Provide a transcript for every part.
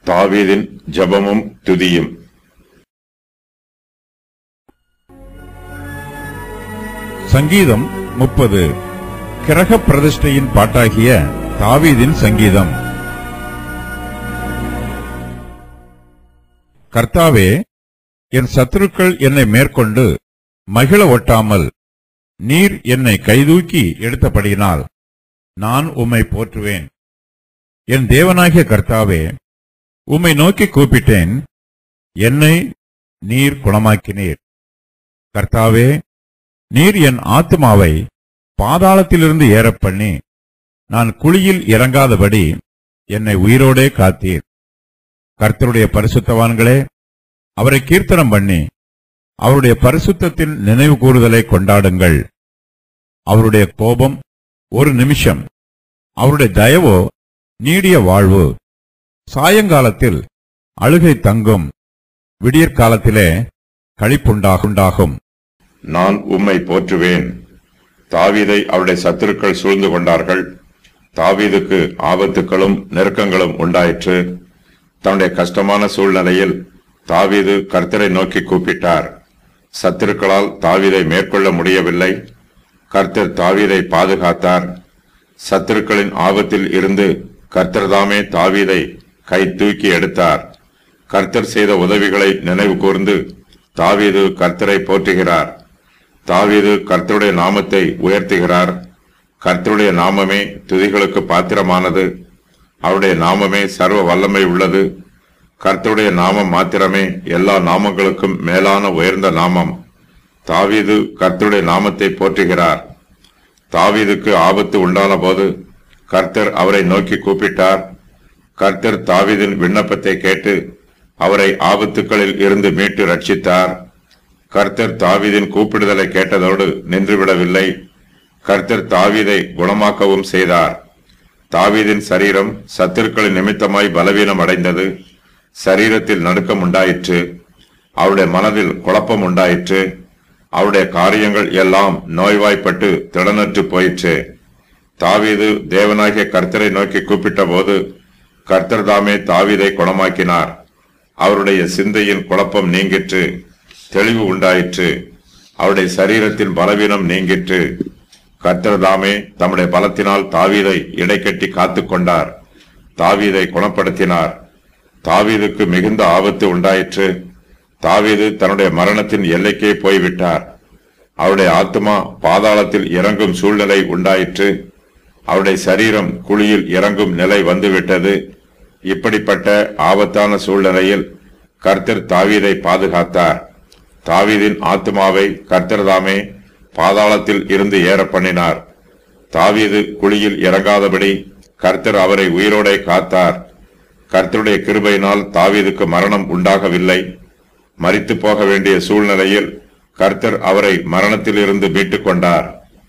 தாவீதின் ஜெபமும் துதியும் சங்கீதம் முப்பது கிரக பிரதிஷ்டையின் பாட்டாகிய தாவீதின் சங்கீதம் கர்த்தாவே என் சத்துருக்கள் என்னை மேற்கொண்டு மகிழ ஒட்டாமல் நீர் என்னை கைதூக்கி எடுத்தபடியினால் நான் உம்மை போற்றுவேன் என் தேவனாகிய கர்த்தாவே உம்மை நோக்கி கூப்பிட்டேன் என்னை நீர் குணமாக்கினீர் கர்த்தாவே நீர் என் ஆத்துமாவை பாதாளத்திலிருந்து ஏறப் பண்ணி நான் குழியில் இறங்காதபடி என்னை உயிரோடே காத்தீர் கர்த்தருடைய பரிசுத்தவான்களே அவரை கீர்த்தனம் பண்ணி அவருடைய பரிசுத்தத்தின் நினைவு கூறுதலை கொண்டாடுங்கள் அவருடைய கோபம் ஒரு நிமிஷம் அவருடைய தயவோ நீடிய வாழ்வு சாயங்காலத்தில் அழுகை தங்கும் விடியற்காலத்திலே களிப்புண்டாகுண்டாகும் நான் உம்மை போற்றுவேன் தாவீதை அவருடைய சத்துருக்கள் சூழ்ந்து கொண்டார்கள் தாவீதுக்கு ஆபத்துக்களும் நெருக்கங்களும் உண்டாயிற்று தன்னுடைய கஷ்டமான சூழ்நிலையில் தாவீது கர்த்தரை நோக்கி கூப்பிட்டார் சத்துருக்களால் தாவீதை மேற்கொள்ள முடியவில்லை கர்த்தர் தாவீதை பாதுகாத்தார் சத்துருக்களின் ஆபத்தில் இருந்து கர்த்தர்தாமே தாவீதை கை தூக்கி எடுத்தார் கர்த்தர் செய்த உதவிகளை நினைவு கூர்ந்து தாவீது கர்த்தரை போற்றுகிறார் தாவீது கர்த்தருடைய நாமத்தை உயர்த்துகிறார் கர்த்தருடைய நாமமே துதிகளுக்கு பாத்திரமானது அவருடைய நாமமே சர்வ வல்லமை உள்ளது கர்த்தருடைய நாமம் மாத்திரமே எல்லா நாமங்களுக்கும் மேலான உயர்ந்த நாமம் தாவீது கர்த்தருடைய நாமத்தை போற்றுகிறார் தாவீதுக்கு ஆபத்து உண்டான போது கர்த்தர் அவரை நோக்கி கூப்பிட்டார் கர்த்தர் தாவீதின் விண்ணப்பத்தை கேட்டு அவரை ஆபத்துக்களில் இருந்து மீட்டு ரட்சித்தார் கர்த்தர் தாவீதின் கூப்பிடுதலை கேட்டதோடு நின்றுவிடவில்லை கர்த்தர் தாவீதை குணமாக்கவும் செய்தார் தாவீதின் சரீரம் சத்துருக்களின் நிமித்தமாய் பலவீனம் அடைந்தது சரீரத்தில் நடுக்கம் உண்டாயிற்று அவருடைய மனதில் குழப்பம் உண்டாயிற்று அவருடைய காரியங்கள் எல்லாம் நோய்வாய்ப்பட்டு திடனற்று போயிற்று தாவீது தேவனாகிய கர்த்தரை நோக்கி கூப்பிட்ட போது கர்த்தர் தாமே தாவீதை குணமாக்கினார் அவருடைய சிந்தையின் குழப்பம் நீங்கிற்று தெளிவு உண்டாயிற்று அவருடைய சரீரத்தின் பலவீனம் நீங்கிற்று கர்த்தர் தாமே தம்முடைய பலத்தினால் தாவீதை இடைக்கட்டி காத்துக் கொண்டார் தாவீதை குணப்படுத்தினார் தாவீதுக்கு மிகுந்த ஆபத்து உண்டாயிற்று தாவீது தன்னுடைய மரணத்தின் எல்லைக்கே போய்விட்டார் அவருடைய ஆத்மா பாதாளத்தில் இறங்கும் சூழ்நிலை உண்டாயிற்று அவருடைய சரீரம் குழியில் இறங்கும் நிலை வந்துவிட்டது இப்படிப்பட்ட ஆபத்தான சூழ்நிலையில் கர்த்தர் தாவீதை பாதுகாத்தார் தாவீதின் ஆத்மாவை கர்த்தர் தாமே பாதாளத்தில் இருந்து ஏற பண்ணினார் தாவீது குழியில் இறங்காதபடி கர்த்தர் அவரை உயிரோடே காத்தார் கர்த்தருடைய கிருபையினால் தாவீதுக்கு மரணம் உண்டாகவில்லை மரித்து போக வேண்டிய சூழ்நிலையில் கர்த்தர் அவரை மரணத்திலிருந்து மீட்டுக் கொண்டார்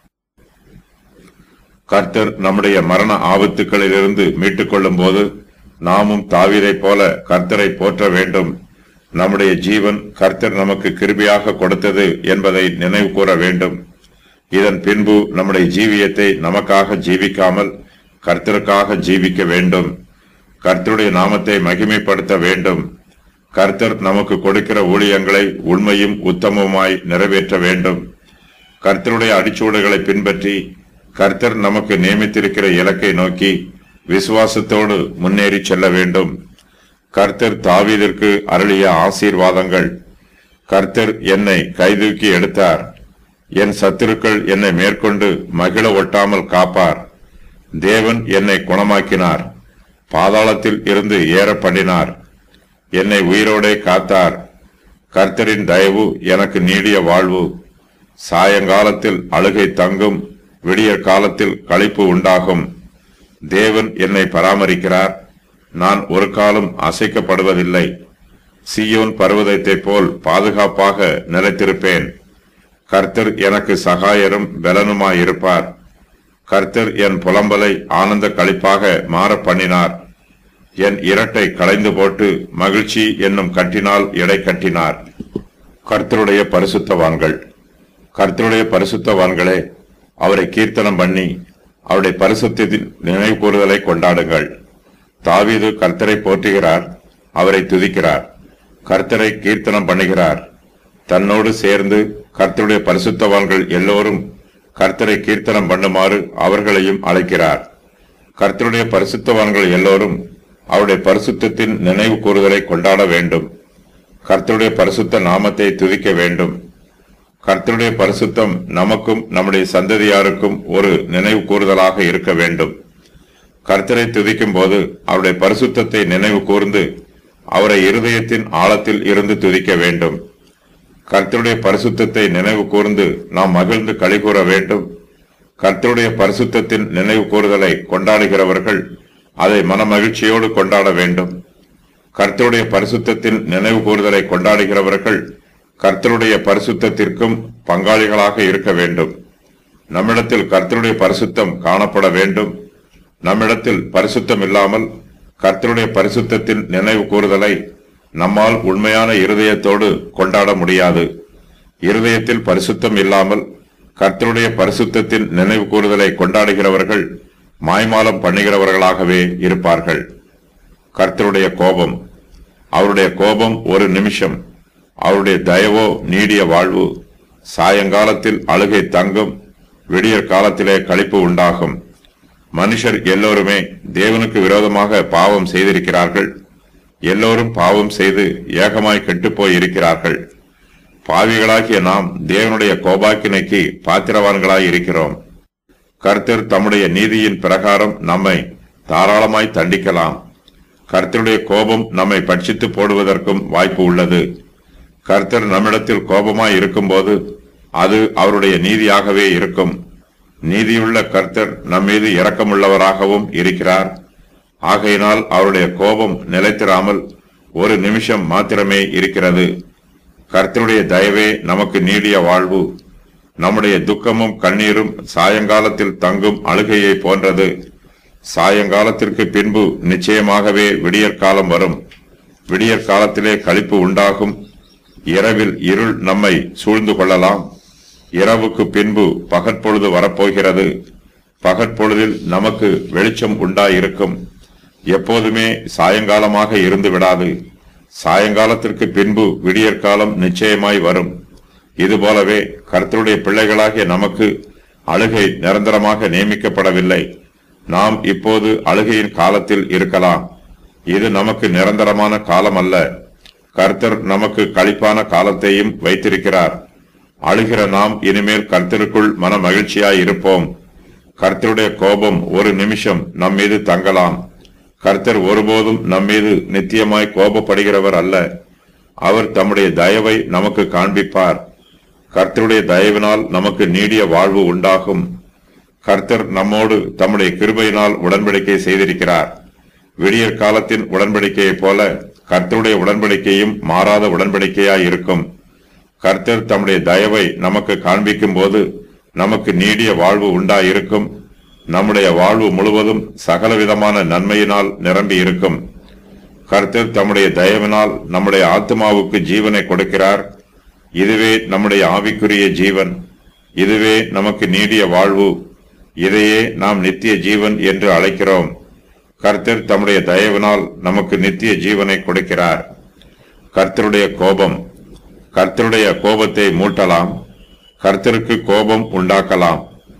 கர்த்தர் நம்முடைய மரண ஆபத்துக்களிலிருந்து மீட்டுக் கொள்ளும் போது நாமும் தாவீதைப் போல கர்த்தரை போற்ற வேண்டும் நம்முடைய ஜீவன் கர்த்தர் நமக்கு கிருபையாக கொடுத்தது என்பதை நினைவு கூற வேண்டும் இதன் பின்பு நம்முடைய ஜீவியத்தை நமக்காக ஜீவிக்காமல் கர்த்தருக்காக ஜீவிக்க வேண்டும் கர்த்தருடைய நாமத்தை மகிமைப்படுத்த வேண்டும் கர்த்தர் நமக்கு கொடுக்கிற ஊழியங்களை உண்மையும் உத்தமமாய் நிறைவேற்ற வேண்டும் கர்த்தருடைய அடிச்சூடுகளை பின்பற்றி கர்த்தர் நமக்கு நியமித்திருக்கிற இலக்கை நோக்கி விசுவாசத்தோடு முன்னேறி செல்ல வேண்டும் கர்த்தர் தாவீதிற்கு அருளிய ஆசீர்வாதங்கள் கர்த்தர் என்னை கைதூக்கி எடுத்தார் என் சத்துருக்கள் என்னை மேற்கொண்டு மகிழ ஒட்டாமல் காப்பார் தேவன் என்னை குணமாக்கினார் பாதாளத்தில் இருந்து ஏற பண்ணினார் என்னை உயிரோடே காத்தார் கர்த்தரின் தயவு எனக்கு நீடிய வாழ்வு சாயங்காலத்தில் அழுகை தங்கும் விடியற் காலத்தில் களிப்பு உண்டாகும் தேவன் என்னை பராமரிக்கிறார் நான் ஒரு காலம் அசைக்கப்படுவதில்லை சீயோன் பர்வதத்தைப் போல் பாதுகாப்பாக நிலைத்திருப்பேன் கர்த்தர் எனக்கு சகாயரும் பலனுமாயிருப்பார் கர்த்தர் என் புலம்பலை ஆனந்த களிப்பாக மாற பண்ணினார் என் இரட்டை களைந்து போட்டு மகிழ்ச்சி என்னும் கட்டினால் எடை கட்டினார் கர்த்தருடைய பரிசுத்தவான்கள் கர்த்தருடைய பரிசுத்தவான்களே அவரை கீர்த்தனம் பண்ணி அவருடைய பரிசுத்தத்தின் நினைவு கூறுதலை கொண்டாடுங்கள் தாவீது கர்த்தரை போற்றுகிறார் அவரை துதிக்கிறார் கர்த்தரை கீர்த்தனம் பண்ணுகிறார் தன்னோடு சேர்ந்து கர்த்தருடைய பரிசுத்தவான்கள் எல்லோரும் கர்த்தரை கீர்த்தனம் பண்ணுமாறு அவர்களையும் அழைக்கிறார் கர்த்தருடைய பரிசுத்தவான்கள் எல்லோரும் அவருடைய பரிசுத்தத்தின் நினைவு கூறுதலை கொண்டாட வேண்டும் கர்த்தருடைய பரிசுத்த நாமத்தை துதிக்க வேண்டும் கர்த்தருடைய பரிசுத்தம் நமக்கும் நம்முடைய சந்ததியாருக்கும் ஒரு நினைவு கூறுதலாக இருக்க வேண்டும் கர்த்தரை துதிக்கும் போது அவருடைய பரிசுத்தத்தை நினைவு கூர்ந்து அவரை இருதயத்தின் ஆழத்தில் இருந்து துதிக்க வேண்டும் கர்த்தருடைய பரிசுத்தத்தை நினைவு கூர்ந்து நாம் மகிழ்ந்து களிகூற வேண்டும் கர்த்தருடைய பரிசுத்தத்தின் நினைவு கூறுதலை கொண்டாடுகிறவர்கள் அதை மனமகிழ்ச்சியோடு கொண்டாட வேண்டும் கர்த்தருடைய பரிசுத்தத்தின் நினைவு கூறுதலை கொண்டாடுகிறவர்கள் கர்த்தருடைய பரிசுத்தத்திற்கும் பங்காளிகளாக இருக்க வேண்டும் நம்மிடத்தில் கர்த்தருடைய பரிசுத்தம் காணப்பட வேண்டும் நம்மிடத்தில் பரிசுத்தம் இல்லாமல் கர்த்தருடைய பரிசுத்தத்தின் நினைவு கூறுதலை நம்மால் உண்மையான இருதயத்தோடு கொண்டாட முடியாது இருதயத்தில் பரிசுத்தம் இல்லாமல் கர்த்தருடைய பரிசுத்தத்தின் நினைவு கூறுதலை கொண்டாடுகிறவர்கள் மாய்மாலம் பண்ணுகிறவர்களாகவே இருப்பார்கள் கர்த்தருடைய கோபம் அவருடைய கோபம் ஒரு நிமிஷம் அவருடைய தயவோ நீடிய வாழ்வு சாயங்காலத்தில் அழுகை தங்கும் விடியற் காலத்திலே களிப்பு உண்டாகும் மனுஷர் எல்லோருமே தேவனுக்கு விரோதமாக பாவம் செய்திருக்கிறார்கள் எல்லோரும் பாவம் செய்து ஏகமாய் கெட்டுப்போய் இருக்கிறார்கள் பாவிகளாகிய நாம் தேவனுடைய கோபாக்கினைக்கு பாத்திரவான்களாய் இருக்கிறோம் கர்த்தர் தம்முடைய நீதியின் பிரகாரம் நம்மை தாராளமாய் தண்டிக்கலாம் கர்த்தருடைய கோபம் நம்மை பட்சித்து போடுவதற்கும் வாய்ப்பு உள்ளது கர்த்தர் நம்மிடத்தில் கோபமாய் இருக்கும்போது அது அவருடைய நீதியாகவே இருக்கும் நீதியுள்ள கர்த்தர் நம்மீது இரக்கமுள்ளவராகவும் இருக்கிறார் ஆகையினால் அவருடைய கோபம் நிலைத்திராமல் ஒரு நிமிஷம் மாத்திரமே இருக்கிறது கர்த்தருடைய தயவே நமக்கு நீடிய வாழ்வு நம்முடைய துக்கமும் கண்ணீரும் சாயங்காலத்தில் தங்கும் அழுகையை போன்றது சாயங்காலத்திற்கு பின்பு நிச்சயமாகவே விடியற்காலம் வரும் விடியற்காலத்திலே களிப்பு உண்டாகும் இரவில் இருள் நம்மை சூழ்ந்து கொள்ளலாம் இரவுக்கு பின்பு பகற்பொழுது வரப்போகிறது பகற்பொழுதில் நமக்கு வெளிச்சம் உண்டாயிருக்கும் எப்போதுமே சாயங்காலமாக இருந்து விடாது சாயங்காலத்திற்கு பின்பு விடியற்காலம் நிச்சயமாய் வரும் இதுபோலவே கர்த்தருடைய பிள்ளைகளாகிய நமக்கு அழுகை நிரந்தரமாக நியமிக்கப்படவில்லை நாம் இப்போது அழுகையின் காலத்தில் இருக்கலாம் இது நமக்கு நிரந்தரமான காலம் அல்ல கர்த்தர் நமக்கு களிப்பான காலத்தையும் வைத்திருக்கிறார் அழுகிற நாம் இனிமேல் கர்த்தருக்குள் மன மகிழ்ச்சியாய் இருப்போம் கர்த்தருடைய கோபம் ஒரு நிமிஷம் நம் மீது தங்கலாம் கர்த்தர் ஒருபோதும் நம் மீது நித்தியமாய் கோபப்படுகிறவர் அல்ல அவர் தம்முடைய தயவை நமக்கு காண்பிப்பார் கர்த்தருடைய தயவினால் நமக்கு நீடிய வாழ்வு உண்டாகும் கர்த்தர் நம்மோடு தம்முடைய கிருபையினால் உடன்படிக்கை செய்திருக்கிறார் விடியற் காலத்தின் உடன்படிக்கையைப் போல கர்த்தருடைய உடன்படிக்கையும் மாறாத உடன்படிக்கையாய் இருக்கும் கர்த்தர் தம்முடைய தயவை நமக்கு காண்பிக்கும் போது நமக்கு நீடிய வாழ்வு உண்டாயிருக்கும் நம்முடைய வாழ்வு முழுவதும் சகலவிதமான நன்மையினால் நிரம்பி இருக்கும் கர்த்தர் தம்முடைய தயவினால் நம்முடைய ஆத்மாவுக்கு ஜீவனை கொடுக்கிறார் இதுவே நம்முடைய ஆவிக்குரிய ஜீவன் இதுவே நமக்கு நீடிய வாழ்வு இதையே நாம் நித்திய ஜீவன் என்று அழைக்கிறோம் கர்த்தர் தம்முடைய தயவினால் நமக்கு நித்திய ஜீவனை கொடுக்கிறார் கர்த்தருடைய கோபம் கர்த்தருடைய கோபத்தை மூட்டலாம் கர்த்தருக்கு கோபம் உண்டாக்கலாம்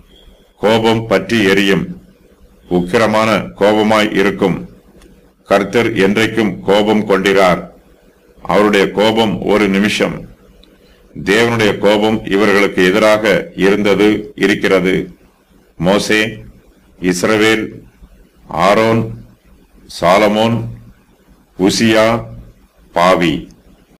கோபம் பற்றி எரியும் உக்கிரமான கோபமாய் இருக்கும் கர்த்தர் என்றைக்கும் கோபம் கொண்டிரார் அவருடைய கோபம் ஒரு நிமிஷம் தேவனுடைய கோபம் இவர்களுக்கு எதிராக இருந்தது இருக்கிறது மோசே இஸ்ரவேல் ஆரோன் சாலமோன் உசியா பாவி